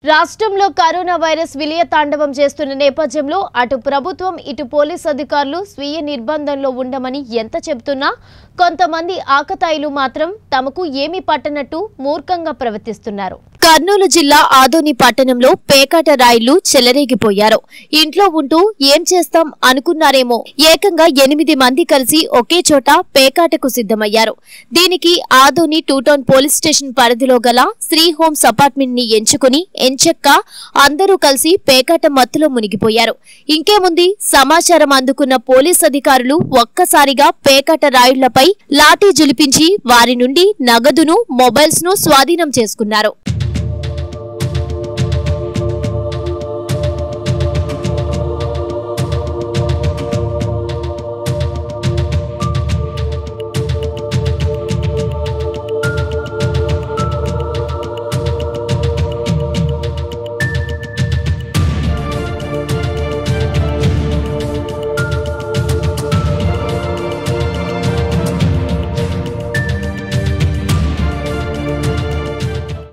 రాష్ట్రంలో corona virus విలయ తాండవం చేస్తున్న నేపథ్యంలో అటు ప్రభుత్వం ఇటు పోలీస్ అధికారులు స్వీయ నిర్బంధంలో ఉండమని ఎంత చెబుతున్నా కొంతమంది ఆకతాయిలు మాత్రం తమకు ఏమీ పట్టనట్టు మూర్ఖంగా ప్రవర్తిస్తున్నారు కర్నూలు జిల్లా ఆదోని పట్టణంలో పేకాట రాయిళ్లు చెలరేగిపోయారు ఇంట్లో ఉంటూ ఏం చేస్తాం అనుకున్నారేమో ఏకంగా ఎనిమిది మంది కలిసి ఒకే చోట పేకాటకు సిద్ధమయ్యారు దీనికి Adoni two town police station పరిధిలో గల శ్రీ హోమ్స్ అపార్ట్మెంట్ ని ఎంచుకుని ఎంచక్క అందరూ కలిసి పేకాట మత్తులో మునిగిపోయారు ఇంకేముంది సమాచారం అందుకున్న పోలీస్ అధికారులు ఒక్కసారిగా పేకాట రాయుళ్లపై లాఠీ జులిపించి వారి నుండి నగదును మొబైల్స్ ను స్వాధీనం చేసుకున్నారు